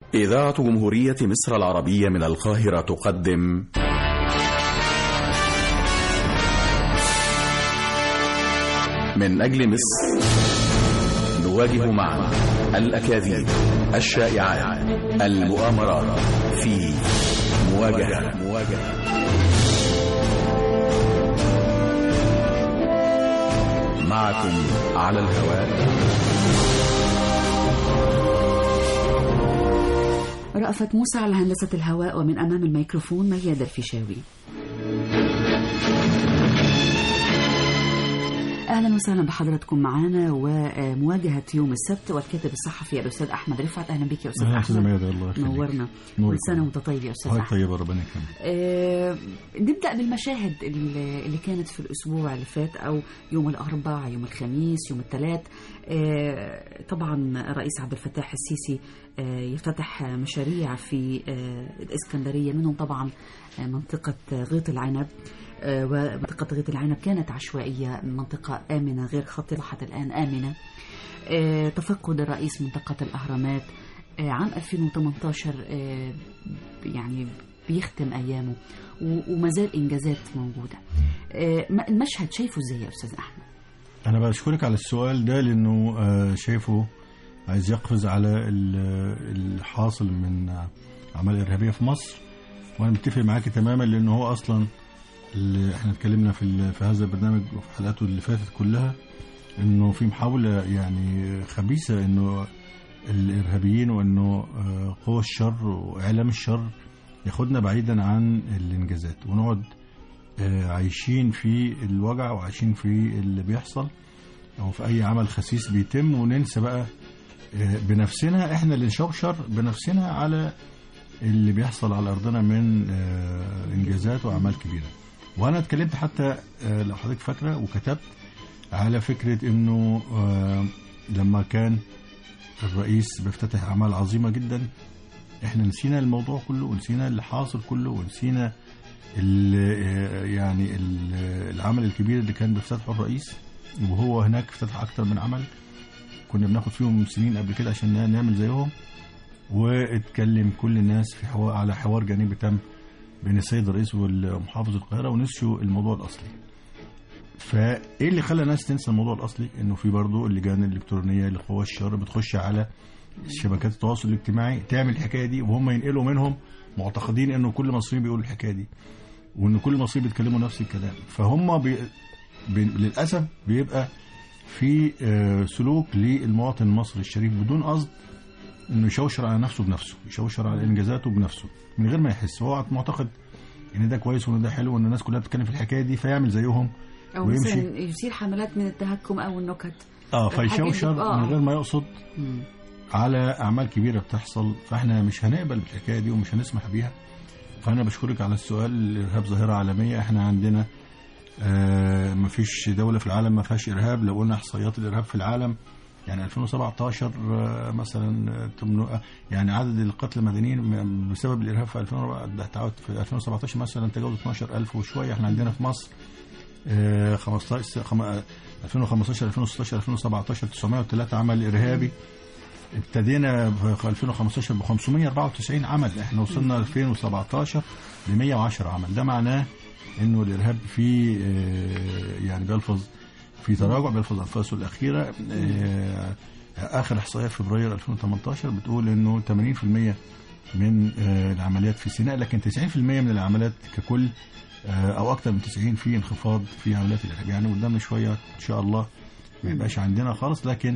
إذاعة جمهورية مصر العربية من القاهرة تقدم من أجل مصر نواجه معا الأكاذيب الشائعات المؤامرات في مواجهة مواجهة معكم على الهواء رأفت موسى على هندسة الهواء ومن أمام الميكروفون ميادة الفيشاوي اهلا وسهلا بحضراتكم معنا ومواجهه يوم السبت والكاتب الصحفي الاستاذ احمد رفعت اهلا بك يا استاذ اهلا استاذ احمد ميادة الله يخليك نورنا نور كل سنه طبعا. وانت طيب يا استاذ الله احمد طيب ربنا يكرمك آه، نبدا بالمشاهد اللي اللي كانت في الاسبوع اللي فات او يوم الاربعاء يوم الخميس يوم الثلاث آه، طبعا الرئيس عبد الفتاح السيسي آه، يفتتح مشاريع في آه، الاسكندريه منهم طبعا آه، منطقه غيط العنب آه، ومنطقة غيط العنب كانت عشوائية منطقة آمنة غير خطرة حتى الآن آمنة آه، تفقد الرئيس منطقة الأهرامات آه، عام 2018 آه، يعني بيختم أيامه و- وما زال إنجازات موجودة آه، ما- المشهد شايفه إزاي يا أستاذ أحمد؟ انا بشكرك على السؤال ده لانه آه، شايفه عايز يقفز على ال- الحاصل من آه، اعمال ارهابيه في مصر وانا متفق معاك تماما لانه هو اصلا اللي احنا اتكلمنا في ال- في هذا البرنامج وفي حلقاته اللي فاتت كلها انه في محاوله يعني خبيثه انه الارهابيين وانه آه، قوى الشر واعلام الشر ياخدنا بعيدا عن الانجازات ونقعد آه، عايشين في الوجع وعايشين في اللي بيحصل او في اي عمل خسيس بيتم وننسى بقى آه، بنفسنا احنا اللي نشوشر بنفسنا على اللي بيحصل على ارضنا من آه، انجازات واعمال كبيره وانا اتكلمت حتى آه، لو حضرتك فاكره وكتبت على فكره انه آه، لما كان الرئيس بيفتتح اعمال عظيمه جدا احنا نسينا الموضوع كله ونسينا اللي حاصل كله ونسينا ال- يعني ال- العمل الكبير اللي كان بيفتتحه الرئيس وهو هناك افتتح اكتر من عمل كنا بناخد فيهم سنين قبل كده عشان نعمل زيهم واتكلم كل الناس في حوار على حوار جانبي تم بين السيد الرئيس ومحافظ القاهره ونسيوا الموضوع الاصلي فايه اللي خلى الناس تنسى الموضوع الاصلي انه في برضه اللجان الالكترونيه لقوى الشر بتخش على شبكات التواصل الاجتماعي تعمل الحكايه دي وهم ينقلوا منهم معتقدين انه كل مصري بيقول الحكايه دي وان كل مصري بيتكلموا نفس الكلام فهم بي... بي... للاسف بيبقى في آه، سلوك للمواطن المصري الشريف بدون قصد انه يشوشر على نفسه بنفسه يشوشر على انجازاته بنفسه من غير ما يحس هو معتقد ان ده كويس وان ده حلو وان الناس كلها بتتكلم في الحكايه دي فيعمل زيهم أو ويمشي. مثلا يصير حملات من التهكم أو النكت اه الحاجات دي- فيشوشر آه. من غير ما يقصد مم. على اعمال كبيره بتحصل فاحنا مش هنقبل بالحكايه دي ومش هنسمح بيها فانا بشكرك على السؤال الارهاب ظاهره عالميه احنا عندنا آه مفيش دوله في العالم ما فيهاش ارهاب لو قلنا احصائيات الارهاب في العالم يعني 2017 آه، مثلا آه، تمن- آه، يعني عدد القتلى المدنيين م- بسبب الارهاب في 2004 ده تعود في 2017 مثلا تجاوز 12000 وشويه احنا عندنا في مصر آه، 15 خم- آه، 2015 2016 2017 903 عمل ارهابي ابتدينا في 2015 ب 594 عمل احنا وصلنا 2017 ب 110 عمل ده معناه انه الارهاب فيه آه، يعني بيلفظ في تراجع بيلفظ انفاسه الاخيره آه، اخر احصائيه في فبراير 2018 بتقول انه 80% من آه، العمليات في سيناء لكن 90% من العمليات ككل آه، او اكثر من 90 في انخفاض في عمليات الارهاب يعني قدامنا شويه ان شاء الله ما يبقاش عندنا خالص لكن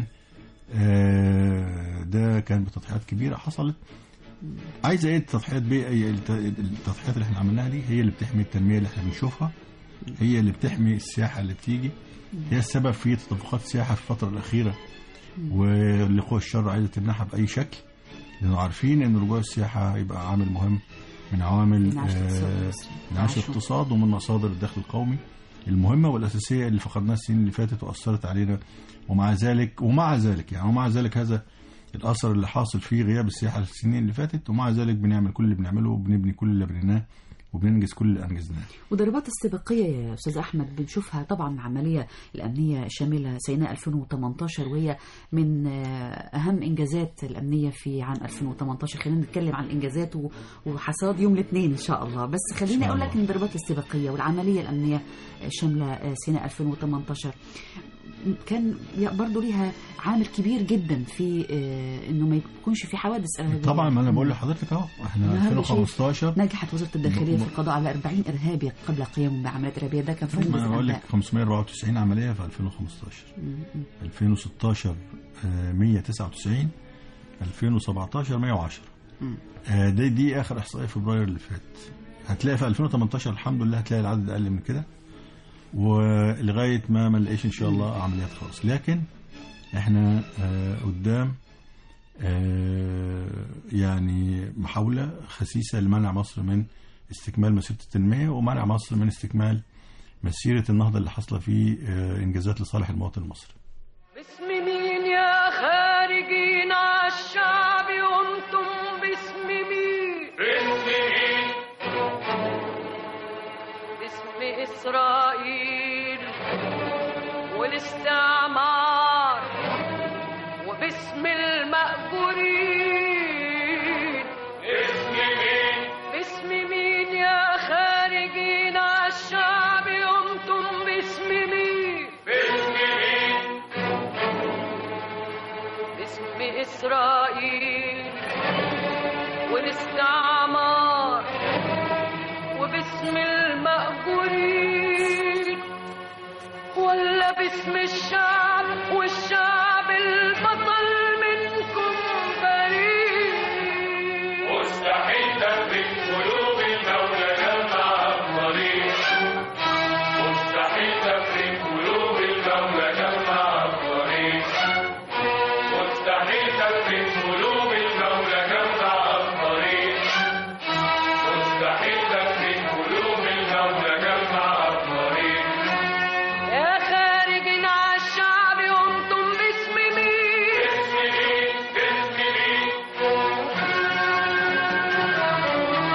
آه، ده كان بتضحيات كبيره حصلت عايزه ايه التضحيات بيه هي الت- التضحيات اللي احنا عملناها دي هي اللي بتحمي التنميه اللي احنا بنشوفها هي اللي بتحمي السياحه اللي بتيجي هي السبب في تدفقات السياحه في الفتره الاخيره ولقوى الشر عايزه تمنعها باي شكل لانه عارفين ان رجوع السياحه هيبقى عامل مهم من عوامل انعاش الاقتصاد آه، المصري. انعاش انعاشه. الاقتصاد ومن مصادر الدخل القومي المهمه والاساسيه اللي فقدناها السنين اللي فاتت واثرت علينا ومع ذلك ومع ذلك يعني ومع ذلك هذا الاثر اللي حاصل فيه غياب السياحه السنين اللي فاتت ومع ذلك بنعمل كل اللي بنعمله وبنبني كل اللي بنيناه وبننجز كل اللي انجزناه وضربات استباقية يا أستاذ أحمد بنشوفها طبعا عملية الأمنية شاملة سيناء 2018 وهي من آه، أهم إنجازات الأمنية في عام 2018 خلينا نتكلم عن الإنجازات و- وحصاد يوم الاثنين إن شاء الله بس خليني شاء أقول الله. لك إن الضربات الاستباقية والعملية الأمنية آه، شاملة آه، سيناء 2018 كان برضو ليها عامل كبير جدا في آه، انه ما يكونش في حوادث ارهابيه طبعا ما انا بقول لحضرتك اهو احنا النهاردة شايف 2015 نجحت وزاره الداخليه م- في القضاء على 40 ارهابي قبل قيامهم بعمليات ارهابيه ده كان في ما انا مجلس بقول لك الأنباء. 594 عمليه في 2015 م- م. 2016 آه، 199 2017 110 مم. آه، دي دي اخر احصائيه فبراير اللي فات هتلاقي في 2018 الحمد لله هتلاقي العدد اقل من كده ولغايه ما ما نلاقيش ان شاء الله عمليات خالص لكن احنا آه، قدام آه، يعني محاوله خسيسه لمنع مصر من استكمال مسيره التنميه ومنع مصر من استكمال مسيره النهضه اللي حاصله في آه، انجازات لصالح المواطن المصري باسم مين يا خارجين عالشعب وانتم باسم مين باسم مين باسم اسرائيل والاستعمار وباسم المأجورين باسم مين باسم مين يا خارجين عالشعب وانتم باسم مين باسم إسرائيل والاستعمار وباسم المأجورين ولا باسم الشعب والشعب البطل منكم بريء مستحيل تملك قلوب المولى جمع الطريق مستحيل تملك قلوب المولى جمع الطريق مستحيل تملك قلوب المولى جمع الطريق مستحيل تملك قلوب المولى جمع الطريق يا خارجين عالشعب وانتم باسم مين باسم مين باسم مين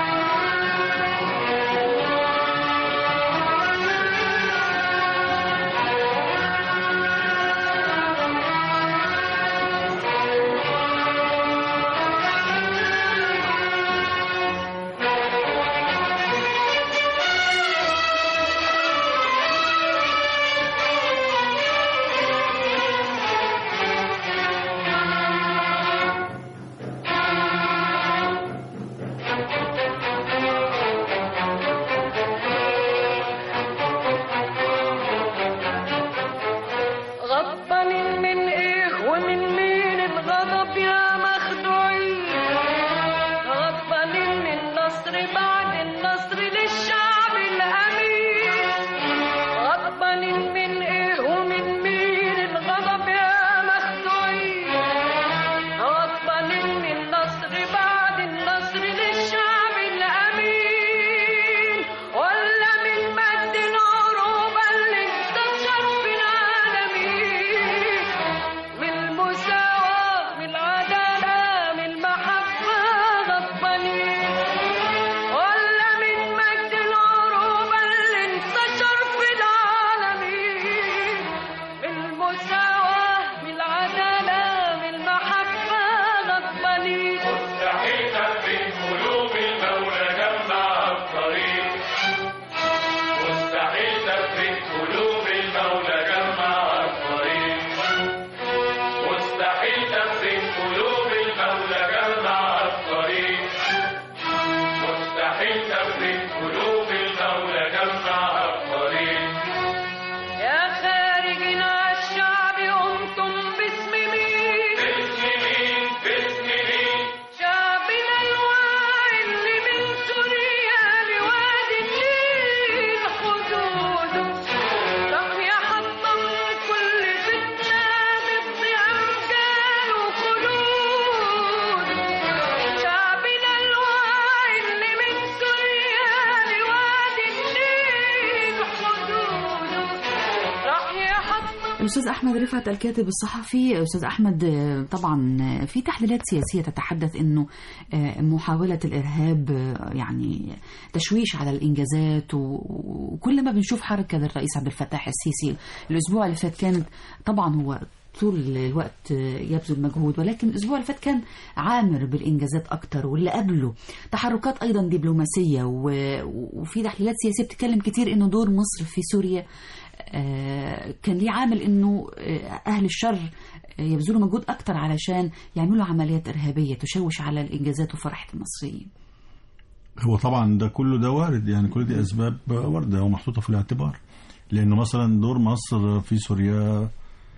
الأستاذ أحمد رفعت الكاتب الصحفي أستاذ أحمد آه، طبعا آه، في تحليلات سياسية تتحدث أنه آه، محاولة الإرهاب آه، يعني تشويش على الإنجازات و- وكل ما بنشوف حركة للرئيس عبد الفتاح السيسي الأسبوع اللي فات كانت طبعا هو طول الوقت آه، يبذل مجهود ولكن الأسبوع اللي فات كان عامر بالإنجازات أكتر واللي قبله تحركات أيضا دبلوماسية و- وفي تحليلات سياسية بتتكلم كتير أنه دور مصر في سوريا آه، كان ليه عامل انه آه، اهل الشر آه، يبذلوا مجهود اكتر علشان يعملوا عمليات ارهابيه تشوش على الانجازات وفرحه المصريين هو طبعا ده كله ده وارد يعني كل دي اسباب وارده ومحطوطه في الاعتبار لانه مثلا دور مصر في سوريا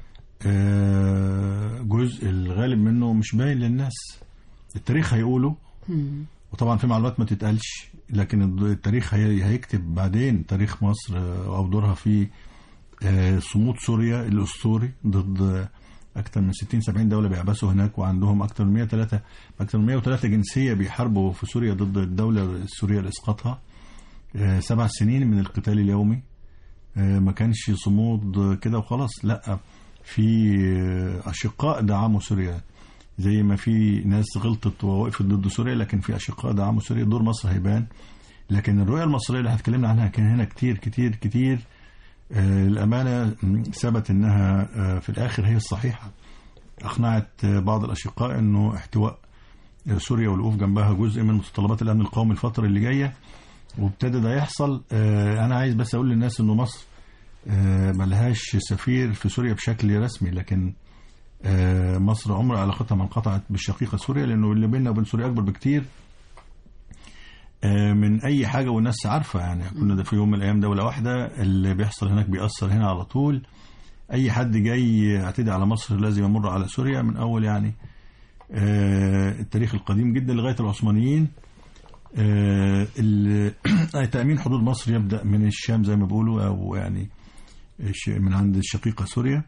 آه، جزء الغالب منه مش باين للناس التاريخ هيقوله وطبعا في معلومات ما تتقالش لكن الد- التاريخ هي- هيكتب بعدين تاريخ مصر آه، او دورها في آه، صمود سوريا الاسطوري ضد اكثر من 60 70 دوله بيعبثوا هناك وعندهم اكثر من 103 اكثر من 103 جنسيه بيحاربوا في سوريا ضد الدوله السوريه لاسقاطها آه، سبع سنين من القتال اليومي آه، ما كانش صمود كده وخلاص لا في آه، اشقاء دعموا سوريا زي ما في ناس غلطت ووقفت ضد سوريا لكن في اشقاء دعموا سوريا دور مصر هيبان لكن الرؤيه المصريه اللي احنا اتكلمنا عنها كان هنا كتير كتير كتير آه، الامانه م، ثبت انها آه، في الاخر هي الصحيحه اقنعت آه، بعض الاشقاء انه احتواء آه، سوريا والوقوف جنبها جزء من متطلبات الامن القومي الفتره اللي جايه وابتدى ده يحصل آه، انا عايز بس اقول للناس انه مصر آه، ملهاش سفير في سوريا بشكل رسمي لكن آه، مصر عمر علاقتها ما انقطعت بالشقيقه سوريا لانه اللي بيننا وبين سوريا اكبر بكتير آه، من اي حاجه والناس عارفه يعني كنا ده في يوم من الايام دوله واحده اللي بيحصل هناك بيأثر هنا على طول اي حد جاي يعتدي على مصر لازم يمر على سوريا من اول يعني آه، التاريخ القديم جدا لغايه العثمانيين آه، ال- تأمين حدود مصر يبدأ من الشام زي ما بيقولوا أو يعني الش- من عند الشقيقة سوريا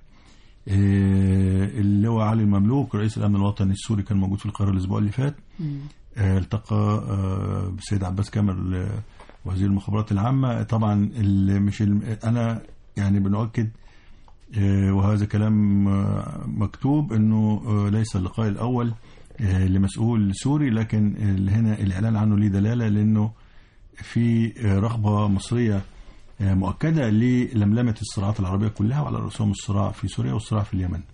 آه، اللواء علي المملوك رئيس الأمن الوطني السوري كان موجود في القاهرة الأسبوع اللي فات آه، التقى آه، بالسيد عباس كامل آه، وزير المخابرات العامة طبعا ال- مش ال- أنا يعني بنؤكد آه، وهذا كلام آه، مكتوب انه آه، ليس اللقاء الاول آه، لمسؤول سوري لكن ال- هنا الاعلان عنه ليه دلاله لانه في آه، رغبه مصريه آه، مؤكده للملمه الصراعات العربيه كلها وعلى راسهم الصراع في سوريا والصراع في اليمن.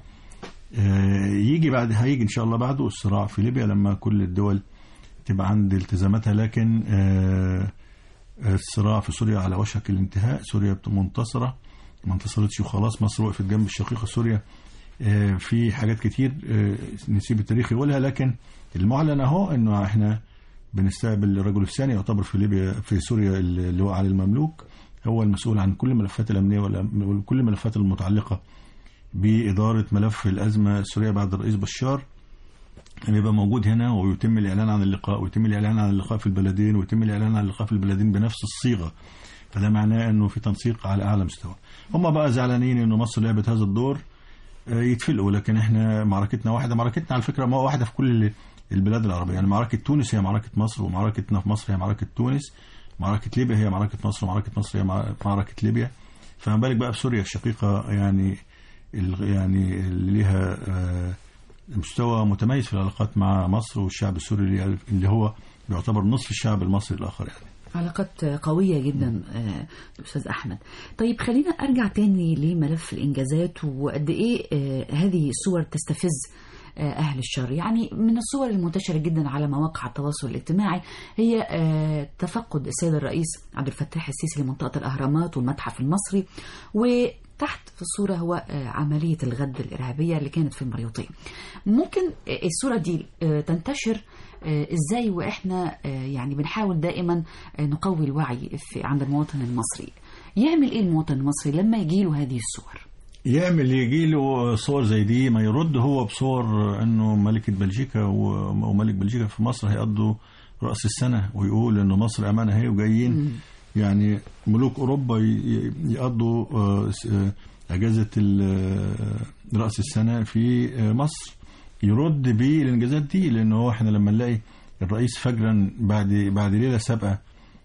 آه، يجي بعد هيجي ان شاء الله بعده الصراع في ليبيا لما كل الدول تبقى عند التزاماتها لكن آه، الصراع في سوريا على وشك الانتهاء سوريا منتصرة ما انتصرتش وخلاص مصر وقفت جنب الشقيقة سوريا آه، في حاجات كتير آه، نسيب التاريخ يقولها لكن المعلن اهو انه احنا بنستقبل الرجل الثاني يعتبر في ليبيا في سوريا اللي هو علي المملوك هو المسؤول عن كل الملفات الامنيه والأم- وكل الملفات المتعلقه باداره ملف الازمه السوريه بعد الرئيس بشار كان يبقى موجود هنا ويتم الاعلان عن اللقاء ويتم الاعلان عن اللقاء في البلدين ويتم الاعلان عن اللقاء في البلدين بنفس الصيغه فده معناه انه في تنسيق على اعلى مستوى هم بقى زعلانين انه مصر لعبت هذا الدور آه، يتفلقوا لكن احنا معركتنا واحده معركتنا على فكره ما واحده في كل البلاد العربيه يعني معركه تونس هي معركه مصر ومعركتنا في مصر هي معركه تونس معركه ليبيا هي معركه مصر ومعركه مصر هي مع- معركه ليبيا فما بالك بقى بسوريا الشقيقه يعني ال- يعني اللي ليها آه، مستوى متميز في العلاقات مع مصر والشعب السوري اللي- اللي هو بيعتبر نصف الشعب المصري الاخر يعني علاقات قوية جدا آه، أستاذ أحمد طيب خلينا أرجع تاني لملف الإنجازات وقد إيه آه، هذه الصور تستفز آه، أهل الشر يعني من الصور المنتشرة جدا على مواقع التواصل الاجتماعي هي آه، تفقد السيد الرئيس عبد الفتاح السيسي لمنطقة الأهرامات والمتحف المصري وتحت في الصورة هو آه، عملية الغد الإرهابية اللي كانت في المريوطية ممكن آه، الصورة دي آه، تنتشر آه، ازاي واحنا آه، يعني بنحاول دائما آه، نقوي الوعي في عند المواطن المصري يعمل ايه المواطن المصري لما يجيله هذه الصور يعمل يجي له صور زي دي ما يرد هو بصور انه ملكة بلجيكا و- وملك بلجيكا في مصر هيقضوا رأس السنة ويقول انه مصر امانة هي وجايين يعني ملوك اوروبا ي- ي- يقضوا آه، س- آه، اجازة ال- آه، رأس السنة في آه، مصر يرد بالانجازات دي لانه هو احنا لما نلاقي الرئيس فجرا بعد بعد ليلة سابقة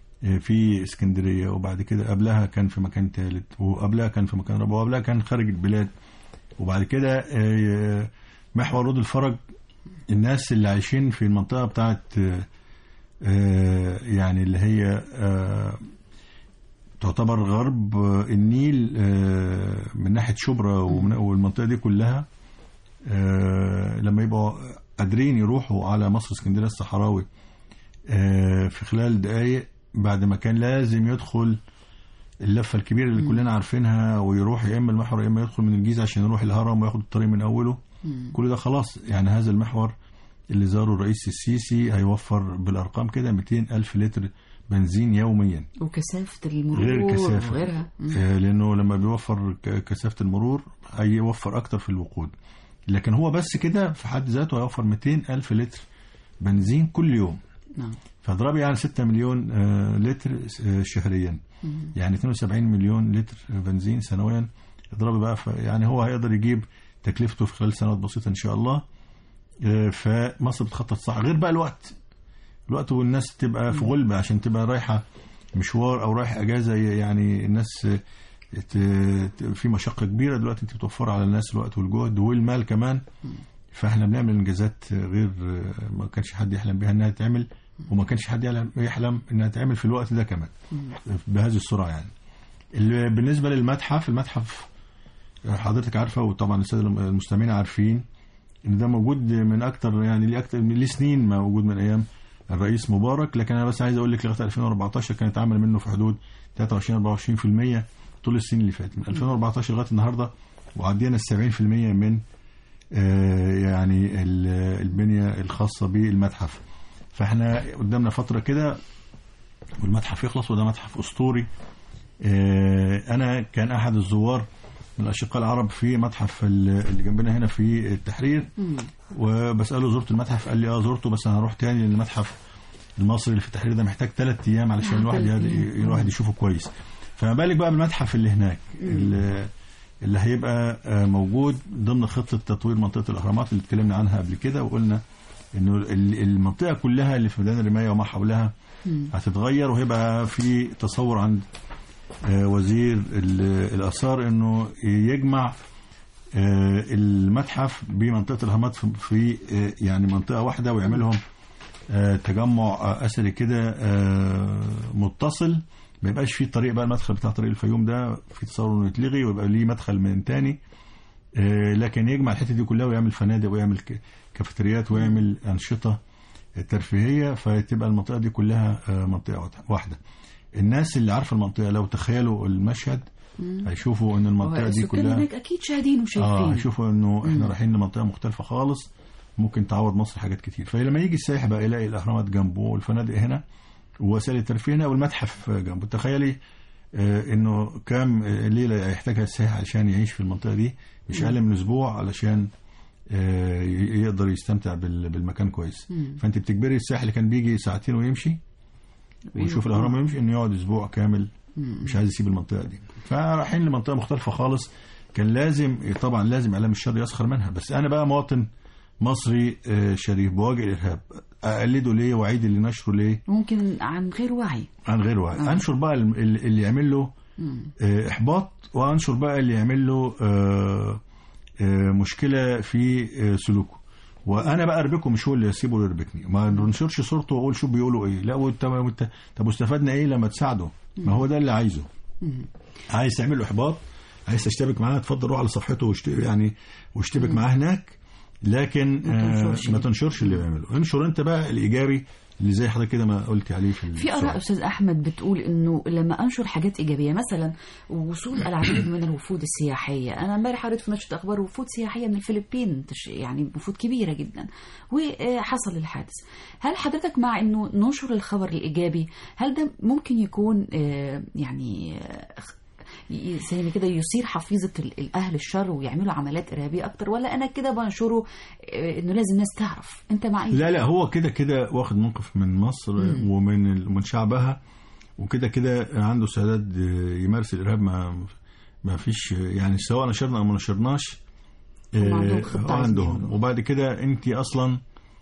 في اسكندريه وبعد كده قبلها كان في مكان ثالث وقبلها كان في مكان رابع وقبلها كان خارج البلاد وبعد كده آه، محور رود الفرج الناس اللي عايشين في المنطقه بتاعت آه، آه، يعني اللي هي آه، تعتبر غرب آه، النيل آه، من ناحيه شبرا ومن- والمنطقه دي كلها آه، لما يبقوا قادرين يروحوا على مصر اسكندريه الصحراوي آه، في خلال دقائق بعد ما كان لازم يدخل اللفه الكبيره اللي كلنا عارفينها ويروح يا اما المحور يا اما يدخل من الجيزه عشان يروح الهرم وياخد الطريق من اوله كل ده خلاص يعني هذا المحور اللي زاره الرئيس السيسي هيوفر بالارقام كده 200 الف لتر بنزين يوميا وكثافه المرور غير كثافه وغيرها مم. آه، لانه لما بيوفر ك- كثافه المرور هيوفر اكتر في الوقود لكن هو بس كده في حد ذاته هيوفر 200 الف لتر بنزين كل يوم نعم فاضربي يعني 6 مليون آه، لتر آه، شهريا يعني 72 مليون لتر بنزين سنويا اضربي بقى ف- يعني هو هيقدر يجيب تكلفته في خلال سنوات بسيطه ان شاء الله آه، فمصر بتخطط صح غير بقى الوقت الوقت والناس تبقى في غلبة عشان تبقى رايحة مشوار أو رايح أجازة يعني الناس آه، ت- ت- في مشقة كبيرة دلوقتي أنت بتوفر على الناس الوقت والجهد والمال كمان فاحنا بنعمل انجازات غير آه، ما كانش حد يحلم بها انها تتعمل وما كانش حد يحلم- يحلم انها تتعمل في الوقت ده كمان بهذه السرعه يعني اللي بالنسبه للمتحف المتحف حضرتك عارفه وطبعا الساده المستمعين عارفين ان ده موجود من اكتر يعني ليه اكتر من ليه سنين موجود من ايام الرئيس مبارك لكن انا بس عايز اقول لك لغايه 2014 كان اتعمل منه في حدود 23 24% طول السنين اللي فاتت من 2014 لغايه النهارده وعدينا ال 70% من آه، يعني ال- البنيه الخاصه بالمتحف فاحنا قدامنا فتره كده والمتحف يخلص وده متحف اسطوري آه، انا كان احد الزوار من الاشقاء العرب في متحف ال- اللي جنبنا هنا في التحرير وبساله زرت المتحف قال لي اه زرته بس انا هروح تاني لان المتحف المصري اللي في التحرير ده محتاج ثلاث ايام علشان آه، الواحد تلات يقعد- أيام. الواحد يشوفه كويس فما بالك بقى بالمتحف اللي هناك اللي, اللي هيبقى آه، موجود ضمن خطه تطوير منطقه الاهرامات اللي اتكلمنا عنها قبل كده وقلنا انه ال- المنطقه كلها اللي في ميدان الرمايه وما حولها هتتغير وهيبقى في تصور عند آه، وزير ال- الاثار انه يجمع آه، المتحف بمنطقه الاهرامات في- في آه، يعني منطقه واحده ويعملهم آه، تجمع آه، اثري كده آه، متصل ما يبقاش فيه طريق بقى المدخل بتاع طريق الفيوم ده في تصور انه يتلغي ويبقى ليه مدخل من تاني آه، لكن يجمع الحته دي كلها ويعمل فنادق ويعمل ك- كافيتريات ويعمل انشطه ترفيهيه فتبقى المنطقه دي كلها آه، منطقه واحده الناس اللي عارفه المنطقه لو تخيلوا المشهد هيشوفوا ان المنطقه دي السكان كلها هناك اكيد شاهدين اه وشايفين هيشوفوا انه احنا رايحين لمنطقه مختلفه خالص ممكن تعوض مصر حاجات كتير فلما يجي السائح بقى يلاقي الاهرامات جنبه والفنادق هنا ووسائل الترفيه هنا والمتحف جنبه تخيلي آه انه كام آه، ليله يحتاجها السائح عشان يعيش في المنطقه دي مش اقل من اسبوع علشان آه، ي- يقدر يستمتع بال- بالمكان كويس فانت بتجبري السائح اللي كان بيجي ساعتين ويمشي ويشوف الاهرام ويمشي انه يقعد اسبوع كامل مش عايز يسيب المنطقه دي فرايحين لمنطقه مختلفه خالص كان لازم طبعا لازم اعلام الشر يسخر منها بس انا بقى مواطن مصري آه، شريف بواجه الارهاب اقلده ليه واعيد اللي نشره ليه ممكن عن غير وعي عن غير وعي آه. انشر بقى الم- اللي اللي يعمل له آه، احباط وانشر بقى اللي يعمل له آه، آه، مشكله في آه، سلوكه وانا بقى اربكه مش هو اللي يسيبه اللي يربكني ما ننشرش صورته واقول شوف بيقولوا ايه لا وانت وانت طب واستفدنا ايه لما تساعده ما هو ده اللي عايزه عايز تعمل له احباط عايز تشتبك معاه اتفضل روح على صفحته واشت... يعني واشتبك معاه هناك لكن ما آه، تنشرش. ما تنشرش اللي بيعمله انشر انت بقى الايجابي اللي زي حضرتك كده ما قلت عليه في في السؤال. اراء استاذ احمد بتقول انه لما انشر حاجات ايجابيه مثلا وصول العديد من الوفود السياحيه انا امبارح قريت في نشره اخبار وفود سياحيه من الفلبين تش- يعني وفود كبيره جدا وحصل الحادث هل حضرتك مع انه ننشر الخبر الايجابي هل ده ممكن يكون آه، يعني آه، ي- زي ما كده يثير حفيظه ال- الاهل الشر ويعملوا عمليات ارهابيه اكتر ولا انا كده بنشره آه، انه لازم الناس تعرف انت مع ايه لا لا هو كده كده واخد موقف من مصر ومن ال- من شعبها وكده كده عنده استعداد يمارس الارهاب ما ما فيش يعني سواء نشرنا او ما نشرناش هم عندهم آه، خطة آه، عايزين عندهم يعملوها. وبعد كده انت اصلا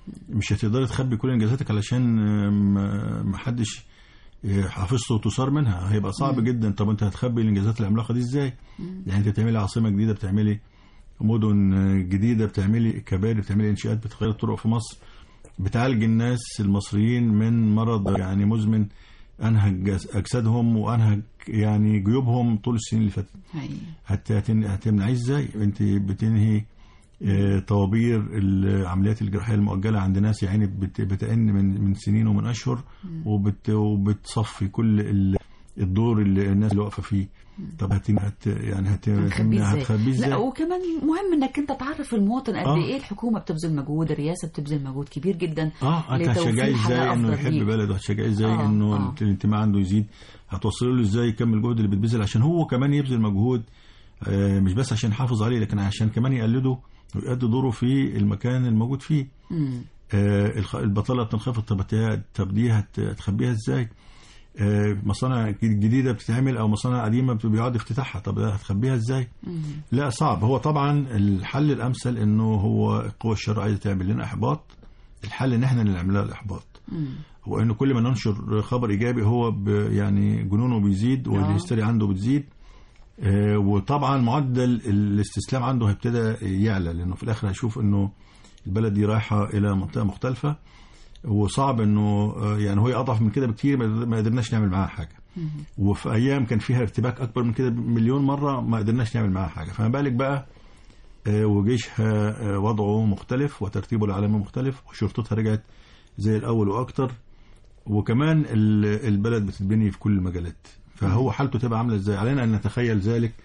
مش هتقدري تخبي كل انجازاتك علشان آه، ما ما حدش آه، حافظته وتصار منها هيبقى صعب جدا طب انت هتخبي الانجازات العملاقه دي ازاي يعني انت بتعملي عاصمه جديده بتعملي مدن آه، جديده بتعملي كباري بتعملي انشاءات بتغير الطرق في مصر بتعالج الناس المصريين من مرض يعني مزمن انهج جس- اجسادهم وانهج يعني جيوبهم طول السنين اللي فاتت حقيقي. هت- هتن- هتمنعيه ازاي انت بتنهي آه، طوابير العمليات الجراحيه المؤجله عند ناس يعني بت- بتئن من من سنين ومن اشهر وبت وبتصفي كل ال- الدور اللي الناس اللي واقفه فيه طب هت هت يعني هت هنخبيه ازاي هتخبيه لا ازاي وكمان مهم انك انت تعرف المواطن قد آه. ايه الحكومه بتبذل مجهود الرئاسه بتبذل مجهود كبير جدا اه انت لتوفير هتشجعيه حياة ازاي انه أفضل يحب ليه. بلده هتشجعيه ازاي آه، انه آه. الانتماء عنده يزيد هتوصل له ازاي كم الجهد اللي بتبذل عشان هو كمان يبذل مجهود آه، مش بس عشان يحافظ عليه لكن عشان كمان يقلده ويؤدي دوره في المكان الموجود فيه مم. آه، الخ- البطاله بتنخفض طب هت- طب دي هت- هتخبيها ازاي؟ آه، مصانع جديده بتتعمل او مصانع قديمه بيقعد افتتاحها طب ده هتخبيها ازاي؟ مم. لا صعب هو طبعا الحل الامثل انه هو القوى الشرعيه عايزه تعمل لنا احباط الحل ان احنا اللي نعمل لها الاحباط مم. هو انه كل ما ننشر خبر ايجابي هو ب يعني جنونه بيزيد آه. والهستيريا عنده بتزيد آه، وطبعا معدل الاستسلام عنده هيبتدى يعلى لانه في الاخر هيشوف انه البلد دي رايحه الى منطقه مختلفه وصعب انه آه، يعني هو اضعف من كده بكتير ما ما قدرناش نعمل معاها حاجه مم. وفي ايام كان فيها ارتباك اكبر من كده مليون مره ما قدرناش نعمل معاها حاجه فما بالك بقى آه، وجيشها آه، وضعه مختلف وترتيبه العالمي مختلف وشرطتها رجعت زي الاول واكتر وكمان ال- البلد بتتبني في كل المجالات فهو حالته تبقى عامله ازاي علينا ان نتخيل ذلك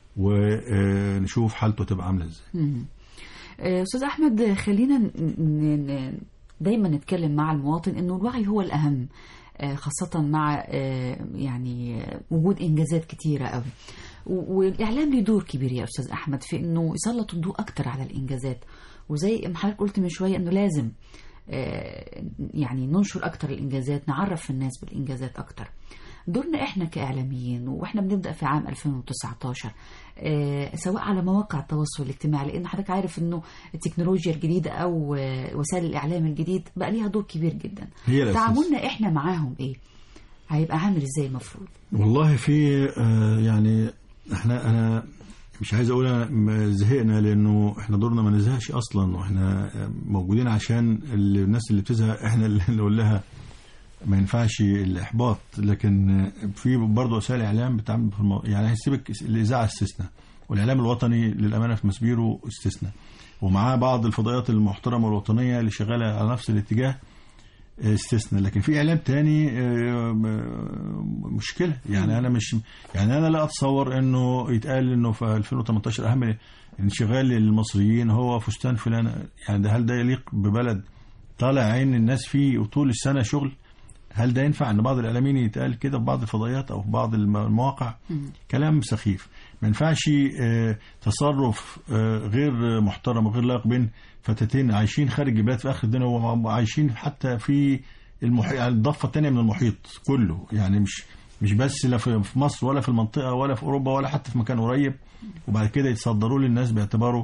ونشوف حالته تبقى عامله ازاي مم. آه، استاذ احمد خلينا ن- ن- ن- دايما نتكلم مع المواطن انه الوعي هو الاهم آه، خاصة مع آه، يعني آه، وجود انجازات كتيرة قوي و- والاعلام له دور كبير يا استاذ احمد في انه يسلط الضوء اكتر على الانجازات وزي ما حضرتك قلت من شوية انه لازم آه، يعني ننشر اكتر الانجازات نعرف الناس بالانجازات اكتر دورنا احنا كاعلاميين واحنا بنبدا في عام 2019 آه، سواء على مواقع التواصل الاجتماعي لان حضرتك عارف انه التكنولوجيا الجديده او آه، وسائل الاعلام الجديد بقى ليها دور كبير جدا هي الأساس. تعاملنا احنا معاهم ايه هيبقى عامل ازاي المفروض والله في آه، يعني احنا انا مش عايز اقول أنا م- زهقنا لانه احنا دورنا ما نزهقش اصلا واحنا آه، موجودين عشان ال- الناس اللي بتزهق احنا اللي نقول لها ما ينفعش الاحباط لكن آه، في برضه وسائل اعلام بتعمل في المو... يعني هيسيبك الاذاعه استثناء والاعلام الوطني للامانه في مسبيره استثناء ومعاه بعض الفضائيات المحترمه والوطنيه اللي شغاله على نفس الاتجاه استثناء لكن في اعلام تاني آه، م- مشكله يعني انا مش يعني انا لا اتصور انه يتقال انه في 2018 اهم انشغال للمصريين هو فستان فلان يعني ده هل ده يليق ببلد طالع عين الناس فيه وطول السنه شغل هل ده ينفع ان بعض الاعلاميين يتقال كده في بعض الفضائيات او في بعض الم- المواقع كلام سخيف ما ينفعش آه، تصرف آه، غير محترم وغير لائق بين فتاتين عايشين خارج البلاد في اخر الدنيا وعايشين حتى في المحيط يعني الضفه الثانيه من المحيط كله يعني مش مش بس لا في في مصر ولا في المنطقه ولا في اوروبا ولا حتى في مكان قريب وبعد كده يتصدروا للناس باعتباره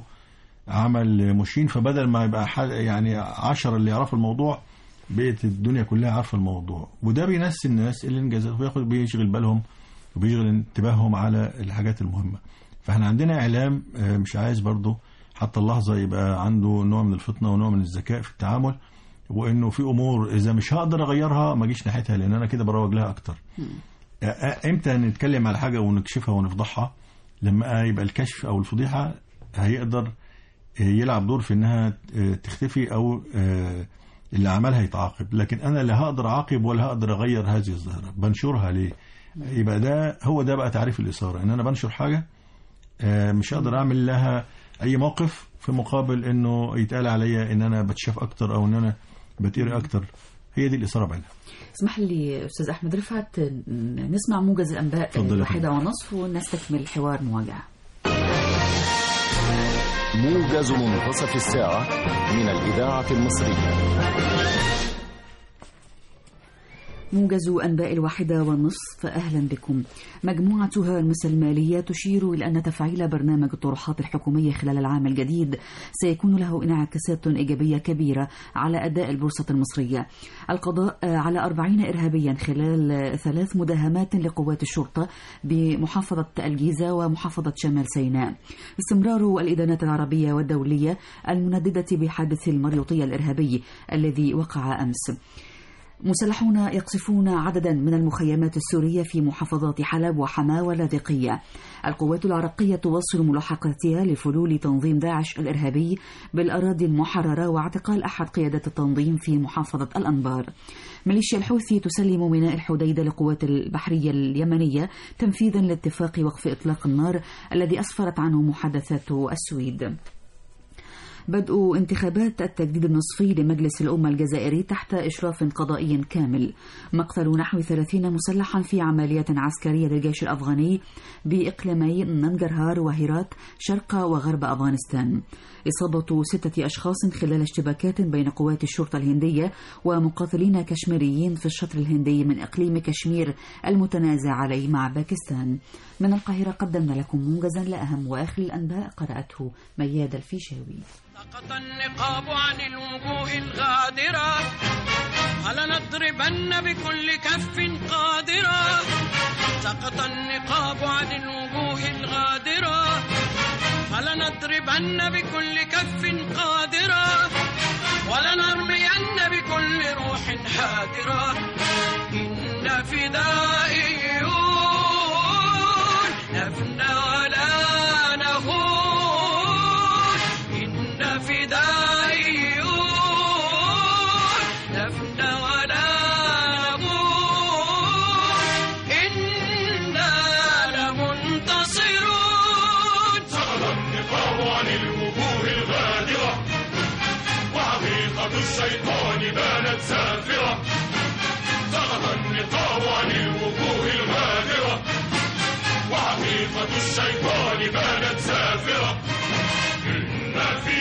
عمل مشين فبدل ما يبقى حد يعني عشرة اللي يعرفوا الموضوع بقت الدنيا كلها عارفه الموضوع وده بينسي الناس اللي انجازات وياخد بيشغل بالهم وبيشغل انتباههم على الحاجات المهمه فاحنا عندنا اعلام آه، مش عايز برضه حتى اللحظه يبقى عنده نوع من الفطنه ونوع من الذكاء في التعامل وانه في امور اذا مش هقدر اغيرها ما اجيش ناحيتها لان انا كده بروج لها اكتر آه، آه، امتى نتكلم على حاجه ونكشفها ونفضحها لما يبقى الكشف او الفضيحه هيقدر يلعب دور في انها تختفي او آه، اللي عملها يتعاقب لكن انا لا هقدر اعاقب ولا هقدر اغير هذه الظاهره بنشرها ليه يبقى ده هو ده بقى تعريف الاثاره ان انا بنشر حاجه آه، مش هقدر اعمل لها اي موقف في مقابل انه يتقال عليا ان انا بتشاف اكتر او ان انا بتقري اكتر هي دي الاثاره بعينها اسمح لي استاذ احمد رفعت ن- نسمع موجز الانباء اتفضل يا الواحده ونصف ونستكمل الحوار مواجهه موجز منتصف الساعة من الإذاعة المصرية موجز أنباء الواحدة والنصف أهلا بكم مجموعة هرمس المالية تشير إلى أن تفعيل برنامج الطروحات الحكومية خلال العام الجديد سيكون له انعكاسات إيجابية كبيرة على أداء البورصة المصرية القضاء على أربعين إرهابيا خلال ثلاث مداهمات لقوات الشرطة بمحافظة الجيزة ومحافظة شمال سيناء استمرار الإدانات العربية والدولية المنددة بحادث المريوطية الإرهابي الذي وقع أمس مسلحون يقصفون عددا من المخيمات السورية في محافظات حلب وحماة واللاذقية القوات العراقية تواصل ملاحقتها لفلول تنظيم داعش الإرهابي بالأراضي المحررة واعتقال أحد قيادات التنظيم في محافظة الأنبار ميليشيا الحوثي تسلم ميناء الحديدة لقوات البحرية اليمنية تنفيذا لاتفاق وقف إطلاق النار الذي أسفرت عنه محادثات السويد بدء انتخابات التجديد النصفي لمجلس الأمة الجزائري تحت إشراف قضائي كامل مقتل نحو 30 مسلحا في عمليات عسكرية للجيش الأفغاني بإقليمي ننجرهار وهيرات شرق وغرب أفغانستان إصابة ستة أشخاص خلال اشتباكات بين قوات الشرطة الهندية ومقاتلين كشميريين في الشطر الهندي من إقليم كشمير المتنازع عليه مع باكستان من القاهرة قدمنا لكم موجزا لأهم وآخر الأنباء قرأته مياد الفيشاوي سقط النقاب عن الوجوه الغادرة فلنضربن بكل كف قادرة سقط النقاب عن الوجوه الغادرة فلنضربن بكل كف قادرة ولنرمين بكل روح حادرة إن فدائيون نفنى ولا نهون إن فدائيون نفنى ولا نهون إنا لمنتصرون سقط النقاب عن الوجوه الغادرة وحقيقة الشيطان بانت سافرة سقط النقاب عن الوجوه الغادرة وحقيقة الشيطان بانت سافرة إن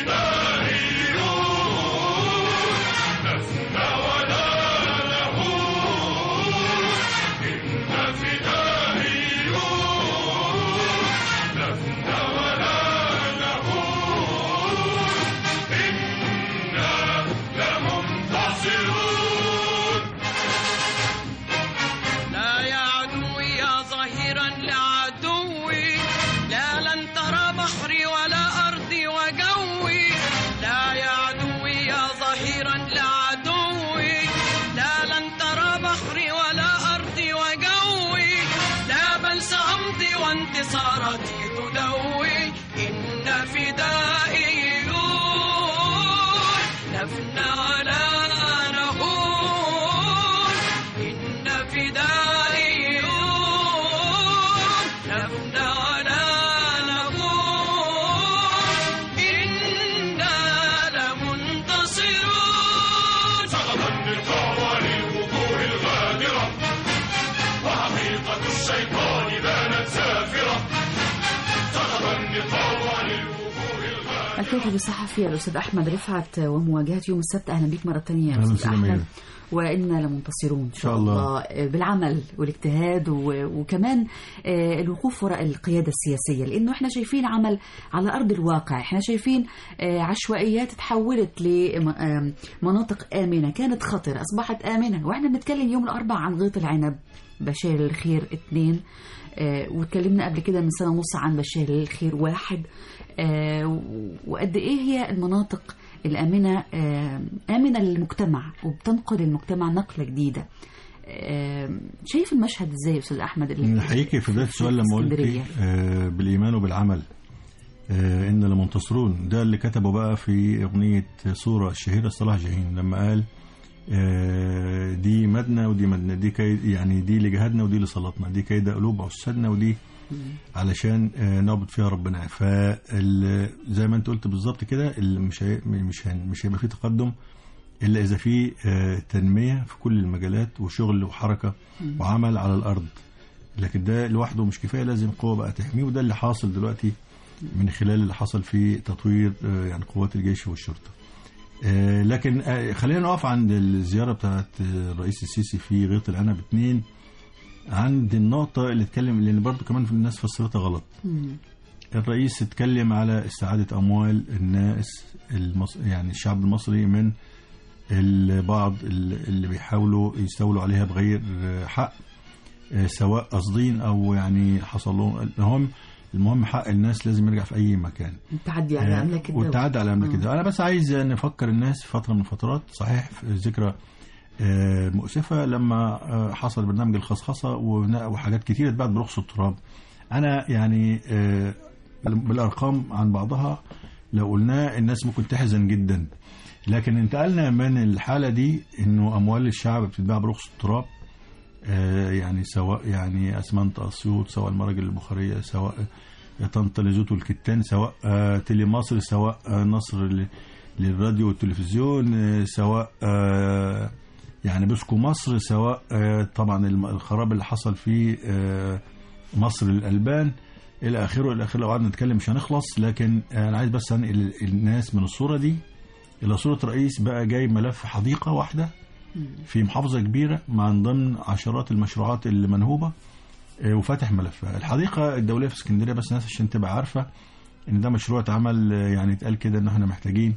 فدائيون نفنى ولا نهون إن فدائيون نفنى ولا نهون إنا لمنتصرون لا يا عدوي يا ظهيرا لعدوي لا لن ترى بحري ولا أرضي وجوي لا يا عدوي يا ظهيرا لعدوي لا لن ترى بحري ولا أرضي وجوي لا بل سأمضي وانتصاراتي تدوي إن فدائيون نفنى ولا نهون إن فدائيون نفنى ولا نهون إنا لمنتصرون سقط النقاب عن الوجوه الغادرة وحقيقة الشيطان بانت سافرة سقط النقاب عن الوجوه الغادرة الكاتب الصحفي الأستاذ أحمد رفعت ومواجهة يوم السبت أهلا بك مرة ثانية يا أهلا أستاذ وسهلا أحمد ميادة. وإنا لمنتصرون إن شاء شاء الله الله. بالعمل والاجتهاد و- وكمان آه، الوقوف وراء القيادة السياسية لأنه إحنا شايفين عمل على أرض الواقع إحنا شايفين آه، عشوائيات تحولت لمناطق آمنة كانت خطرة أصبحت آمنة وإحنا بنتكلم يوم الأربعاء عن غيط العنب بشار الخير اثنين آه، واتكلمنا قبل كده من سنة ونص عن بشار الخير واحد آه، و- وقد إيه هي المناطق الآمنة آه، آمنة للمجتمع وبتنقل المجتمع نقلة جديدة آه، شايف المشهد ازاي يا استاذ احمد اللي- نحييكي في بداية السؤال لما قلت اسكندرية. آه، بالإيمان وبالعمل آه، إن لمنتصرون ده اللي كتبه بقى في أغنية صورة الشهيرة صلاح جاهين لما قال آه، دي مدنا ودي مدنا دي كيد يعني دي لجهادنا ودي لصلاتنا دي كيد قلوب عسادنا ودي علشان آه، نعبد فيها ربنا فزي ما انت قلت بالظبط كده اللي مش هي مش هن- مش هيبقى فيه تقدم الا اذا في آه، تنميه في كل المجالات وشغل وحركه وعمل على الارض لكن ده لوحده مش كفايه لازم قوه بقى تحميه وده اللي حاصل دلوقتي من خلال اللي حصل في تطوير آه، يعني قوات الجيش والشرطه آه، لكن آه، خلينا نقف عند الزيارة بتاعت آه، الرئيس السيسي في غيط العنب اتنين عند النقطة اللي اتكلم لأن برضو كمان في الناس فسرتها غلط مم. الرئيس اتكلم على استعادة أموال الناس المص... يعني الشعب المصري من البعض ال- اللي بيحاولوا يستولوا عليها بغير حق آه، سواء قاصدين أو يعني حصل لهم المهم المهم حق الناس لازم يرجع في أي مكان التعدي على أملاك الدولة والتعدي على املاك الدوله انا بس عايز نفكر الناس في فتره من الفترات صحيح في ذكرى آه، مؤسفه لما آه، حصل برنامج الخصخصه ونا- وحاجات كتير اتباعت برخص التراب انا يعني آه، بالارقام عن بعضها لو قلناه الناس ممكن تحزن جدا لكن انتقلنا من الحاله دي انه اموال الشعب بتتباع برخص التراب آه، يعني سواء يعني اسمنت اسيوط سواء المراجل البخاريه سواء طنطا لزوت والكتان سواء آه، تيلي مصر سواء آه، نصر ل- للراديو والتلفزيون آه، سواء آه، يعني بسكو مصر سواء آه، طبعا الم- الخراب اللي حصل في آه، مصر للألبان إلى آخره إلى آخره لو قعدنا نتكلم مش هنخلص لكن آه، أنا عايز بس أنقل الناس من الصورة دي إلى صورة رئيس بقى جايب ملف حديقة واحدة في محافظة كبيرة من ضمن عشرات المشروعات اللي منهوبة آه، وفاتح ملفها الحديقة الدولية في اسكندرية بس الناس عشان تبقى عارفة ان ده مشروع اتعمل آه، يعني اتقال كده ان احنا محتاجين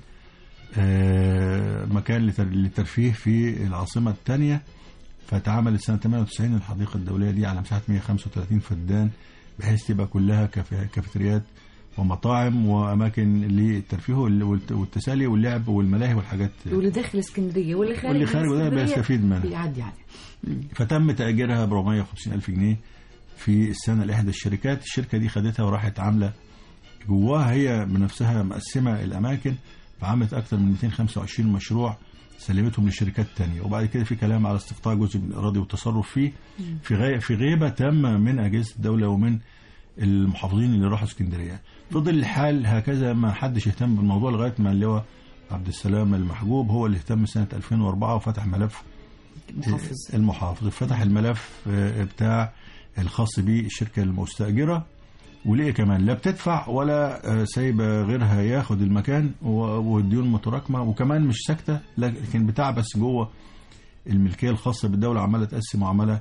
آه، مكان لتر- للترفيه في العاصمة الثانية فاتعملت سنة 98 الحديقة الدولية دي على مساحة 135 فدان بحيث تبقى كلها كافي- كافيتريات ومطاعم وأماكن للترفيه وال- والت- والتسالي واللعب والملاهي والحاجات واللي داخل اسكندريه واللي خارج واللي خارج وده اسكندرية بيستفيد منها. بيعدي عليه فتم تأجيرها ب 450 ألف جنيه في السنة لإحدى الشركات الشركة دي خدتها وراحت عاملة جواها هي بنفسها مقسمة الأماكن فعملت أكثر من 225 مشروع سلمتهم لشركات تانية وبعد كده في كلام على استقطاع جزء من الأراضي والتصرف فيه في غاية في غيبة تامة من أجهزة الدولة ومن المحافظين اللي راحوا اسكندرية فضل الحال هكذا ما حدش يهتم بالموضوع لغاية ما اللي هو عبد السلام المحجوب هو اللي اهتم سنة 2004 وفتح ملف محافظ المحافظ فتح الملف آه، بتاع الخاص بالشركة المستأجرة وليه كمان لا بتدفع ولا آه، سايبة غيرها ياخد المكان و- والديون متراكمة وكمان مش ساكتة لكن بتعبس جوه الملكية الخاصة بالدولة عمالة تقسم وعمالة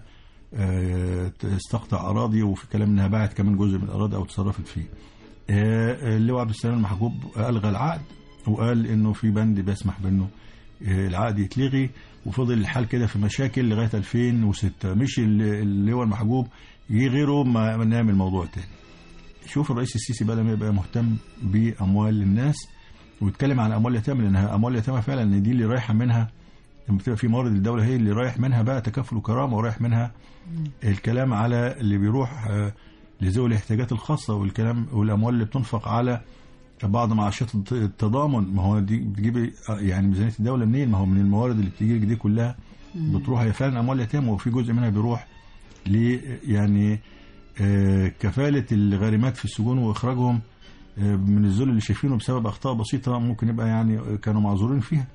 آه، تستقطع أراضي وفي كلام إنها باعت كمان جزء من الأراضي أو تصرفت فيه آه، اللواء عبد السلام المحجوب ألغى العقد وقال إنه في بند بيسمح بإنه آه، العقد يتلغي وفضل الحال كده في مشاكل لغاية 2006 مش ال- اللواء المحجوب جه غيره ما ما نعمل موضوع تاني شوف الرئيس السيسي بقى لما يبقى مهتم بأموال الناس ويتكلم عن أموال اليتامى لأنها أموال اليتامى فعلا إن دي اللي رايحة منها لما بتبقى في موارد الدولة هي اللي رايح منها بقى تكافل وكرامة ورايح منها الكلام على اللي بيروح آه، لذوي الاحتياجات الخاصة والكلام والأموال اللي بتنفق على بعض معاشات الت- التضامن ما هو دي بتجيب آه، يعني ميزانية الدولة منين ما هو من الموارد اللي بتيجي دي كلها بتروح هي فعلا أموال يتامى وفي جزء منها بيروح ل يعني آه، كفالة الغارمات في السجون وإخراجهم آه، من الذل اللي شايفينه بسبب أخطاء بسيطة ممكن يبقى يعني كانوا معذورين فيها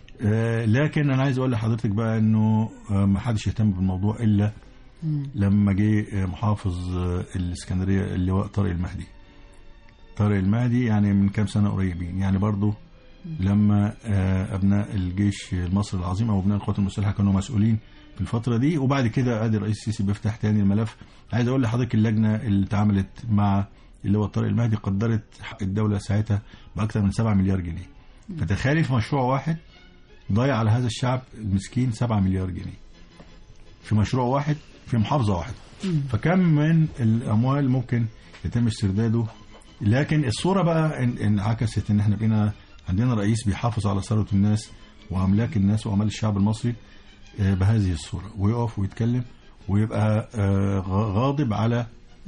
آه، لكن أنا عايز أقول لحضرتك بقى إنه آه، ما حدش يهتم بالموضوع إلا لما جه آه، محافظ آه، الإسكندرية اللواء طارق المهدي طارق المهدي يعني من كام سنة قريبين يعني برضو لما آه، أبناء الجيش المصري العظيم أو أبناء القوات المسلحة كانوا مسؤولين في الفترة دي وبعد كده ادي الرئيس السيسي بيفتح تاني الملف عايز اقول لحضرتك اللجنة اللي اتعملت مع اللي هو طارق المهدي قدرت حق الدولة ساعتها بأكثر من 7 مليار جنيه فتخيلي في مشروع واحد ضايع على هذا الشعب المسكين 7 مليار جنيه في مشروع واحد في محافظة واحدة فكم من الأموال ممكن يتم استرداده لكن الصورة بقى ان- انعكست ان احنا بقينا عندنا رئيس بيحافظ على ثروة الناس وأملاك الناس وأمال الشعب المصري آه، بهذه الصورة ويقف ويتكلم ويبقى آه، غ- غاضب على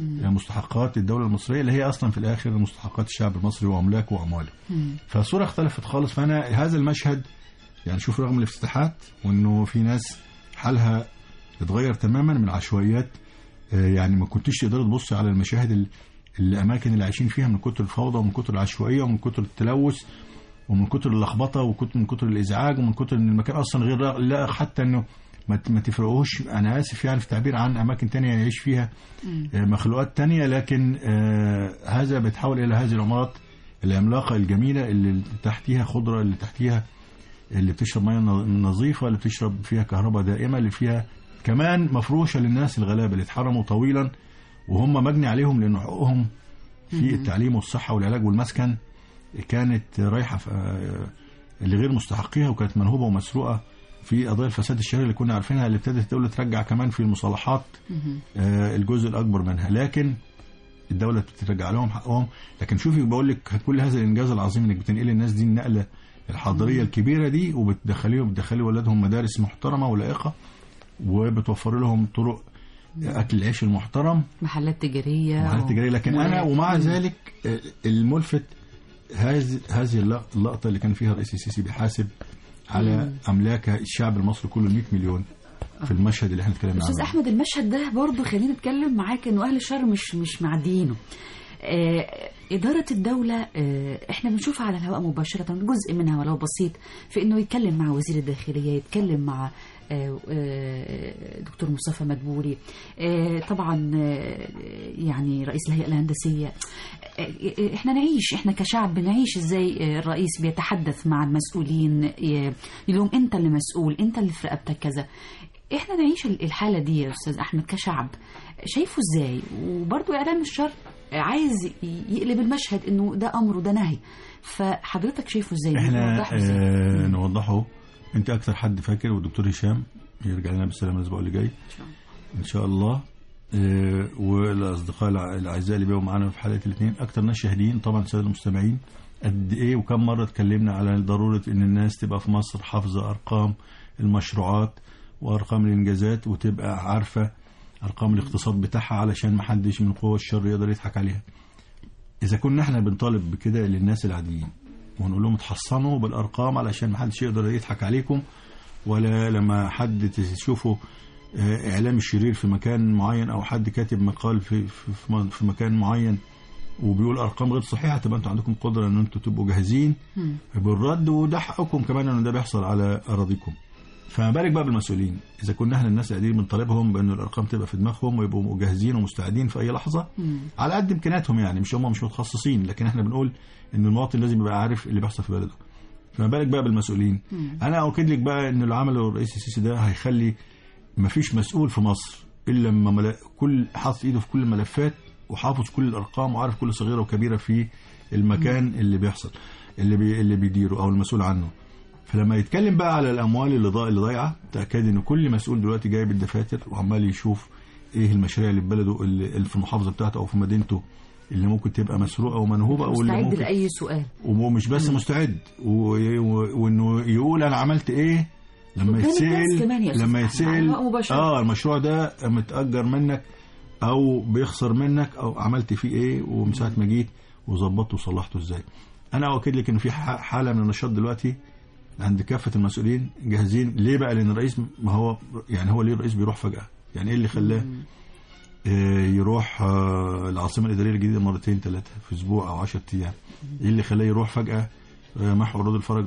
مستحقات الدولة المصرية اللي هي أصلا في الآخر مستحقات الشعب المصري وأملاكه وأمواله فالصورة اختلفت خالص فأنا هذا المشهد يعني شوف رغم الافتتاحات وأنه في ناس حالها اتغير تماما من عشوائيات آه، يعني ما كنتش تقدر تبص على المشاهد ال- الأماكن اللي عايشين فيها من كتر الفوضى ومن كتر العشوائية ومن كتر التلوث ومن كتر اللخبطه وكتر من كتر الازعاج ومن كتر ان المكان اصلا غير لائق حتى انه ما ت- ما تفرقوش انا اسف يعني في التعبير عن اماكن تانية يعيش فيها آه، مخلوقات تانية لكن آه، هذا بيتحول الى هذه العمارات العملاقه الجميله اللي تحتيها خضره اللي تحتيها اللي بتشرب ميه ن- نظيفه اللي بتشرب فيها كهرباء دائمه اللي فيها كمان مفروشه للناس الغلابه اللي اتحرموا طويلا وهم مجني عليهم لان حقوقهم في التعليم والصحه والعلاج والمسكن كانت رايحه في آه، لغير مستحقيها وكانت منهوبه ومسروقه في قضايا الفساد الشهري اللي كنا عارفينها اللي ابتدت الدوله ترجع كمان في المصالحات آه، الجزء الاكبر منها لكن الدوله بترجع لهم حقهم لكن شوفي بقول لك كل هذا الانجاز العظيم انك بتنقلي الناس دي النقله الحضاريه الكبيره دي وبتدخليهم بتدخلي ولادهم مدارس محترمه ولائقه وبتوفر لهم طرق اكل العيش المحترم محلات تجاريه محلات و- تجاريه لكن انا و- ومع مم. ذلك آه، الملفت هذه هذه اللق- اللقطه اللي كان فيها الرئيس السيسي بيحاسب على املاك الشعب المصري كله 100 مليون في المشهد اللي احنا اتكلمنا استاذ عنه احمد المشهد ده برضه خلينا نتكلم معاك انه اهل الشر مش مش معديينه آه، إدارة الدولة آه، إحنا بنشوفها على الهواء مباشرة جزء منها ولو بسيط في إنه يتكلم مع وزير الداخلية يتكلم مع آه، آه، دكتور مصطفى مدبولي آه، طبعا آه، يعني رئيس الهيئة الهندسية آه، آه، إحنا نعيش إحنا كشعب نعيش إزاي آه، الرئيس بيتحدث مع المسؤولين آه، يقول أنت اللي مسؤول أنت اللي في رقبتك كذا احنا نعيش الحاله دي يا استاذ احمد كشعب شايفه ازاي وبرضه اعلام الشر عايز يقلب المشهد انه ده امر وده نهي فحضرتك شايفه ازاي احنا نوضحه إزاي؟ آه نوضحه انت اكثر حد فاكر والدكتور هشام يرجع لنا بالسلامه الاسبوع اللي جاي ان شاء الله آه والاصدقاء الع- الاعزاء اللي بيبقوا معانا في حلقه الاثنين اكثر ناس شاهدين طبعا الساده المستمعين قد ايه وكم مره اتكلمنا على ضروره ان الناس تبقى في مصر حافظه ارقام المشروعات وارقام الانجازات وتبقى عارفه ارقام الاقتصاد بتاعها علشان ما حدش من قوى الشر يقدر يضحك عليها اذا كنا احنا بنطالب بكده للناس العاديين ونقول لهم اتحصنوا بالارقام علشان ما حدش يقدر يضحك عليكم ولا لما حد تشوفه آه، اعلام الشرير في مكان معين او حد كاتب مقال في في, في- في مكان معين وبيقول ارقام غير صحيحه تبقى انتوا عندكم قدره ان انتوا تبقوا جاهزين مم. بالرد وده حقكم كمان ان ده بيحصل على اراضيكم فما بالك بقى بالمسؤولين اذا كنا احنا الناس قاعدين بنطالبهم بان الارقام تبقى في دماغهم ويبقوا جاهزين ومستعدين في اي لحظه مم. على قد امكانياتهم يعني مش هم مش متخصصين لكن احنا بنقول ان المواطن لازم يبقى عارف اللي بيحصل في بلده فما بالك بقى بالمسؤولين مم. انا اؤكد لك بقى ان اللي عمله الرئيس السيسي ده هيخلي ما فيش مسؤول في مصر الا لما ملا... كل حاطط ايده في كل الملفات وحافظ كل الارقام وعارف كل صغيره وكبيره في المكان اللي بيحصل اللي بي... اللي بيديره او المسؤول عنه فلما يتكلم بقى على الاموال اللي ضا... اللي ضايعه تاكد ان كل مسؤول دلوقتي جايب الدفاتر وعمال يشوف ايه المشاريع اللي في بلده اللي اللي في المحافظه بتاعته او في مدينته اللي ممكن تبقى مسروقه ومنهوبه او اللي مستعد ممكن لاي سؤال ومش بس مستعد و- و- وانه يقول انا عملت ايه لما قدام الناس يتسال كمان يا أستاذ لما أحمد، يتسال على الهواء مباشرة. اه المشروع ده متاجر منك او بيخسر منك او عملت فيه ايه ومن ساعه ما جيت وظبطته وصلحته ازاي انا اؤكد لك ان في ح- حاله من النشاط دلوقتي عند كافه المسؤولين جاهزين ليه بقى لان الرئيس ما هو يعني هو ليه الرئيس بيروح فجاه يعني ايه اللي خلاه آه، يروح آه، العاصمه الاداريه الجديده مرتين ثلاثه في اسبوع او 10 ايام ايه اللي خلاه يروح فجاه آه، محور رود الفرج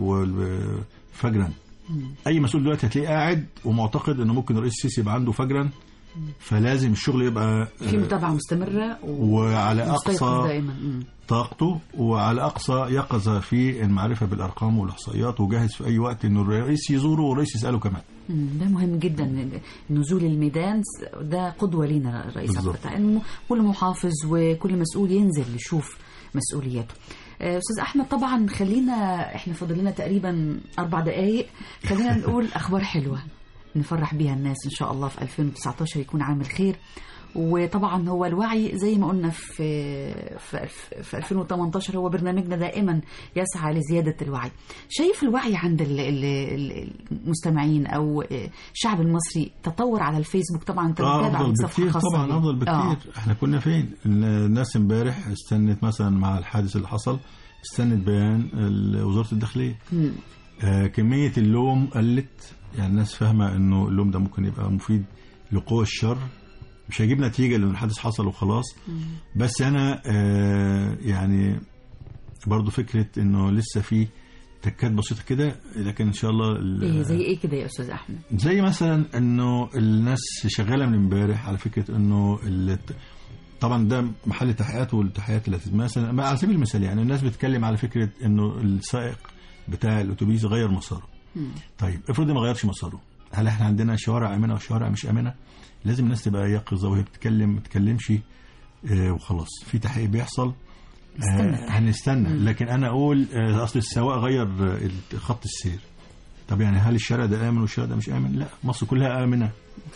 وفجرا اي مسؤول دلوقتي هتلاقيه قاعد ومعتقد انه ممكن الرئيس السيسي يبقى عنده فجرا فلازم الشغل يبقى في آه، متابعه مستمره وعلى ومستيقظ أقصى دائما مم. طاقته وعلى اقصى يقظه في المعرفه بالارقام والاحصائيات وجاهز في اي وقت انه الرئيس يزوره والرئيس يساله كمان مم، ده مهم جدا نزول الميدان ده قدوة لينا الرئيس عبد بالظبط. الفتاح إنه كل محافظ وكل مسؤول ينزل يشوف مسؤولياته آه، استاذ احمد طبعا خلينا احنا فاضل لنا تقريبا اربع دقائق خلينا نقول اخبار حلوه نفرح بيها الناس ان شاء الله في 2019 يكون عام الخير وطبعا هو الوعي زي ما قلنا في في في 2018 هو برنامجنا دائما يسعى لزياده الوعي. شايف الوعي عند ال- ال- ال- المستمعين او الشعب المصري تطور على الفيسبوك طبعا انت آه، متابع افضل من صفحه بكتير خاصه طبعا بيه. افضل بكتير آه. آه. احنا كنا فين الناس امبارح استنت مثلا مع الحادث اللي حصل استنت بيان ال- وزاره الداخليه مم. آه كميه اللوم قلت يعني الناس فاهمه انه اللوم ده ممكن يبقى مفيد لقوى الشر مش هيجيب نتيجه لان الحادث حصل وخلاص بس انا آه يعني برضو فكره انه لسه في تكات بسيطه كده لكن ان شاء الله ال- ايه زي ايه كده يا استاذ احمد؟ زي مثلا انه الناس شغاله من امبارح على فكره انه ال- طبعا ده محل تحقيقات والتحقيقات اللي مثلا ما على سبيل المثال يعني الناس بتتكلم على فكره انه السائق بتاع الاتوبيس غير مساره طيب افرض ما غيرش مساره هل احنا عندنا شوارع امنه وشوارع مش امنه لازم الناس تبقى يقظه وهي بتتكلم ما تتكلمش آه، وخلاص في تحقيق بيحصل نستنى آه، هنستنى لكن انا اقول آه، اصل السواق غير آه، خط السير طب يعني هل الشارع ده امن والشارع ده مش امن لا مصر كلها امنه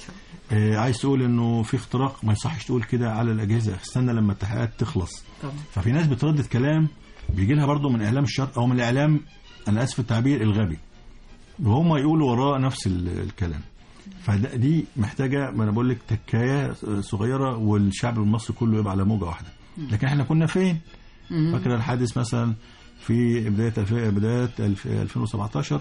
آه، عايز تقول انه في اختراق ما يصحش تقول كده على الاجهزه استنى لما التحقيقات تخلص طبعا ففي ناس بتردد كلام بيجي لها برضه من اعلام الشر او من الاعلام انا اسف في التعبير الغبي وهم يقولوا وراه نفس ال- الكلام فدي محتاجه ما انا بقول لك تكايه صغيره والشعب المصري كله يبقى على موجه واحده لكن احنا كنا فين؟ فاكره الحادث مثلا في بدايه الف... بدايه الف... 2017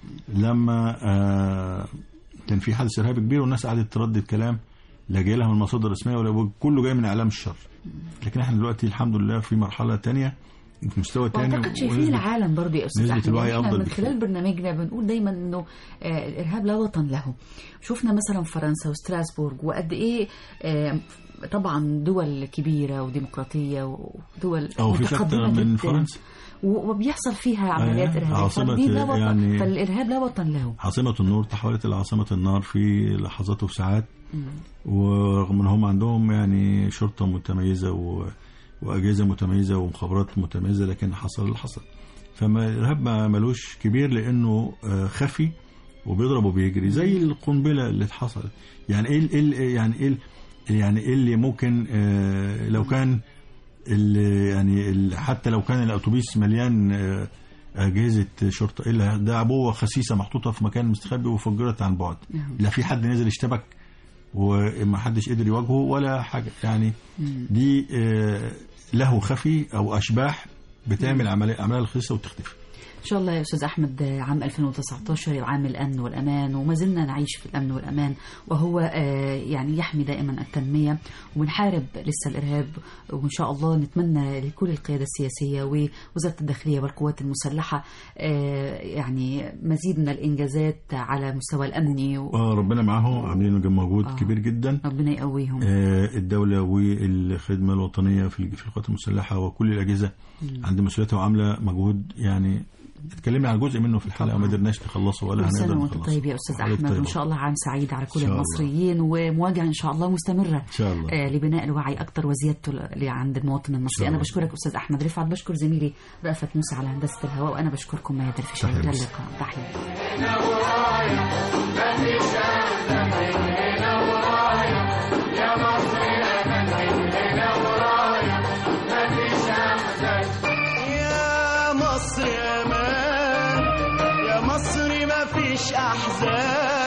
لما آه كان في حادث ارهابي كبير والناس قعدت تردد كلام لا جاي لها من مصادر رسميه ولا كله جاي من اعلام الشر لكن احنا دلوقتي الحمد لله في مرحله تانية في مستوى تاني واعتقد شايفين ونسبة- العالم برضه يا استاذ نسبة احمد الوعي يعني احنا أفضل من بكتير. خلال برنامجنا بنقول دايما انه آه، الارهاب لا وطن له شفنا مثلا فرنسا وستراسبورغ وقد ايه آه، طبعا دول كبيره وديمقراطيه ودول او في اكتر متقدمه من جدا فرنسا و- وبيحصل فيها عمليات آه، ارهابيه عاصمة فدي لا وطن يعني- فالارهاب لا وطن له عاصمة النور تحولت إلى عاصمة النار في لحظات وساعات ورغم ان هم عندهم يعني شرطة متميزة و... وأجهزة متميزة ومخابرات متميزة لكن حصل اللي حصل فما الإرهاب ما ملوش كبير لأنه آه، خفي وبيضرب وبيجري زي القنبلة اللي حصلت يعني إيه ال- إيه ال- يعني إيه ال- يعني إيه اللي ممكن آه، لو كان ال- يعني ال- حتى لو كان الأتوبيس مليان آه، أجهزة شرطة إلا ده عبوة خسيسة محطوطة في مكان مستخبي وفجرت عن بعد نعم. لا في حد نزل اشتبك وما حدش قدر يواجهه ولا حاجة يعني دي آه، له خفي أو أشباح بتعمل عملية أعمال خسيسة وتختفي ان شاء الله يا استاذ احمد عام 2019 يبقى عام الامن والامان وما زلنا نعيش في الامن والامان وهو آه، يعني يحمي دائما التنميه وبنحارب لسه الارهاب وان شاء الله نتمنى لكل القياده السياسيه ووزاره الداخليه والقوات المسلحه آه، يعني مزيد من الانجازات على مستوى الامني آه ربنا معاهم عاملين مجهود آه. كبير جدا وربنا يقويهم آه، الدولة والخدمة الوطنية في في القوات المسلحة وكل الأجهزة عند مسؤوليتها وعاملة مجهود يعني اتكلمنا عن جزء منه في الحلقة طبعاً. ما قدرناش نخلصه ولا كل هنقدر سنه وانت نخلصه طيب يا استاذ وحضرتك احمد طيبة. وان شاء الله عام سعيد على كل إن شاء الله. المصريين ومواجهه ان شاء الله مستمره إن شاء الله آه، لبناء الوعي اكتر وزيادته ل- عند المواطن المصري شاء انا الله. بشكرك استاذ احمد رفعت بشكر زميلي رأفت موسى على هندسه الهواء وانا بشكركم ميادة الفيشاوي تحية الى بس. اللقاء تحيه يا مصر امان يا مصر ما فيش احزان